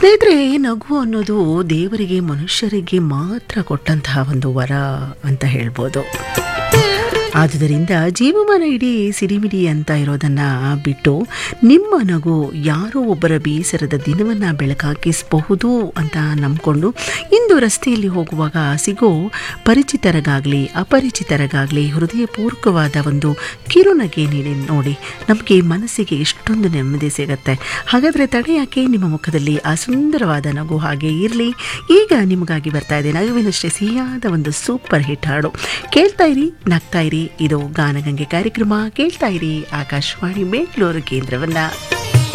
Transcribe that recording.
ಸ್ನೇಹಿತರೆ ನಗು ಅನ್ನೋದು ದೇವರಿಗೆ ಮನುಷ್ಯರಿಗೆ ಮಾತ್ರ ಕೊಟ್ಟಂತಹ ಒಂದು ವರ ಅಂತ ಹೇಳ್ಬೋದು ಆದುದರಿಂದ ಜೀವಮಾನ ಇಡೀ ಸಿಡಿಮಿಡಿ ಅಂತ ಇರೋದನ್ನು ಬಿಟ್ಟು ನಿಮ್ಮ ನಗು ಯಾರೋ ಒಬ್ಬರ ಬೇಸರದ ದಿನವನ್ನು ಬೆಳಕಾಕಿಸಬಹುದು ಅಂತ ನಂಬಿಕೊಂಡು ಇಂದು ರಸ್ತೆಯಲ್ಲಿ ಹೋಗುವಾಗ ಸಿಗೋ ಪರಿಚಿತರಿಗಾಗಲಿ ಅಪರಿಚಿತರಿಗಾಗಲಿ ಹೃದಯಪೂರ್ವಕವಾದ ಒಂದು ಕಿರುನಗೆ ನೀಡಿ ನೋಡಿ ನಮಗೆ ಮನಸ್ಸಿಗೆ ಎಷ್ಟೊಂದು ನೆಮ್ಮದಿ ಸಿಗುತ್ತೆ ಹಾಗಾದರೆ ತಡೆ ಯಾಕೆ ನಿಮ್ಮ ಮುಖದಲ್ಲಿ ಆ ಸುಂದರವಾದ ನಗು ಹಾಗೆ ಇರಲಿ ಈಗ ನಿಮಗಾಗಿ ಬರ್ತಾ ಇದೆ ನಗುವಿನಷ್ಟೇ ಸಿಹಿಯಾದ ಒಂದು ಸೂಪರ್ ಹಿಟ್ ಹಾಡು ಕೇಳ್ತಾ ಇರಿ ನಗ್ತಾ ಇರಿ ಇದು ಗಾನಗಂಗೆ ಕಾರ್ಯಕ್ರಮ ಕೇಳ್ತಾ ಇರಿ ಆಕಾಶವಾಣಿ ಬೆಂಗಳೂರು ಕೇಂದ್ರವನ್ನ